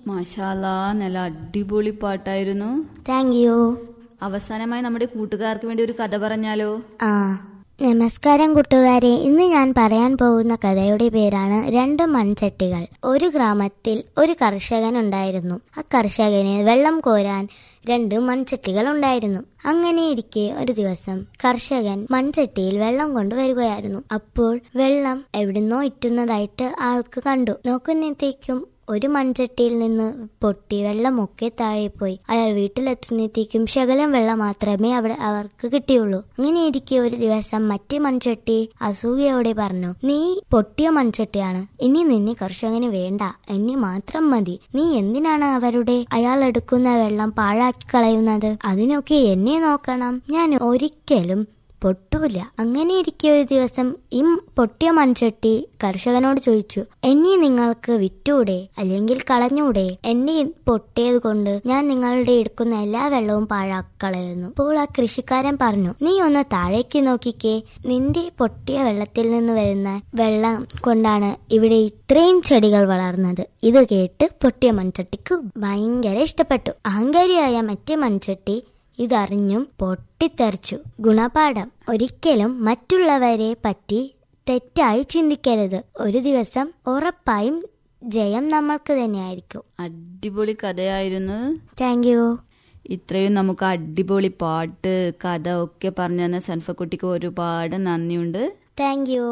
മാഷാലാ നല്ല അടിപൊളി പാട്ടായിരുന്നു താങ്ക് യു അവസാനമായി നമ്മുടെ കൂട്ടുകാർക്ക് വേണ്ടി ഒരു കഥ പറഞ്ഞാലോ ആ നമസ്കാരം കൂട്ടുകാരെ ഇന്ന് ഞാൻ പറയാൻ പോകുന്ന കഥയുടെ പേരാണ് രണ്ട് മൺചട്ടികൾ ഒരു ഗ്രാമത്തിൽ ഒരു കർഷകൻ ഉണ്ടായിരുന്നു ആ കർഷകന് വെള്ളം കോരാൻ രണ്ട് മൺചട്ടികൾ ഉണ്ടായിരുന്നു അങ്ങനെ ഇരിക്കെ ഒരു ദിവസം കർഷകൻ മൺചട്ടിയിൽ വെള്ളം കൊണ്ടുവരികയായിരുന്നു അപ്പോൾ വെള്ളം എവിടുന്നോ ഇറ്റുന്നതായിട്ട് ആൾക്ക് കണ്ടു നോക്കുന്നത്തേക്കും ഒരു മൺചട്ടിയിൽ നിന്ന് പൊട്ടി വെള്ളമൊക്കെ താഴെപ്പോയി അയാൾ വീട്ടിലെത്തുന്നത്തേക്കും ശകലം വെള്ളം മാത്രമേ അവിടെ അവർക്ക് കിട്ടിയുള്ളൂ അങ്ങനെ ഇരിക്കെ ഒരു ദിവസം മറ്റേ മൺചട്ടി അസൂയയോടെ പറഞ്ഞു നീ പൊട്ടിയ മൺചട്ടിയാണ് ഇനി നിന്നെ കർഷകന് വേണ്ട എന്നെ മാത്രം മതി നീ എന്തിനാണ് അവരുടെ അയാൾ എടുക്കുന്ന വെള്ളം പാഴാക്കി കളയുന്നത് അതിനൊക്കെ എന്നെ നോക്കണം ഞാൻ ഒരിക്കലും പൊട്ടൂല അങ്ങനെ ഇരിക്കെ ഒരു ദിവസം ഈ പൊട്ടിയ മൺചട്ടി കർഷകനോട് ചോദിച്ചു എന്നെ നിങ്ങൾക്ക് വിറ്റൂടെ അല്ലെങ്കിൽ കളഞ്ഞൂടെ എന്നെ പൊട്ടിയത് കൊണ്ട് ഞാൻ നിങ്ങളുടെ എടുക്കുന്ന എല്ലാ വെള്ളവും പാഴാക്കളയുന്നു അപ്പോൾ ആ കൃഷിക്കാരൻ പറഞ്ഞു നീ ഒന്ന് താഴേക്ക് നോക്കിക്കേ നിന്റെ പൊട്ടിയ വെള്ളത്തിൽ നിന്ന് വരുന്ന വെള്ളം കൊണ്ടാണ് ഇവിടെ ഇത്രയും ചെടികൾ വളർന്നത് ഇത് കേട്ട് പൊട്ടിയ മൺചട്ടിക്ക് ഭയങ്കര ഇഷ്ടപ്പെട്ടു അഹങ്കാരിയായ മറ്റേ മൺചട്ടി ഇതറിഞ്ഞും പൊട്ടിത്തെറിച്ചു ഗുണപാഠം ഒരിക്കലും മറ്റുള്ളവരെ പറ്റി തെറ്റായി ചിന്തിക്കരുത് ഒരു ദിവസം ഉറപ്പായും ജയം നമ്മൾക്ക് തന്നെയായിരിക്കും അടിപൊളി കഥയായിരുന്നു താങ്ക് യു ഇത്രയും നമുക്ക് അടിപൊളി പാട്ട് കഥ ഒക്കെ പറഞ്ഞു തന്ന സൻഫക്കുട്ടിക്ക് ഒരുപാട് നന്ദിയുണ്ട് താങ്ക് യു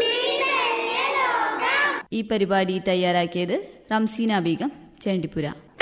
ഈ പരിപാടി തയ്യാറാക്കിയത് റംസീന ബീഗം ചേണ്ടിപ്പുര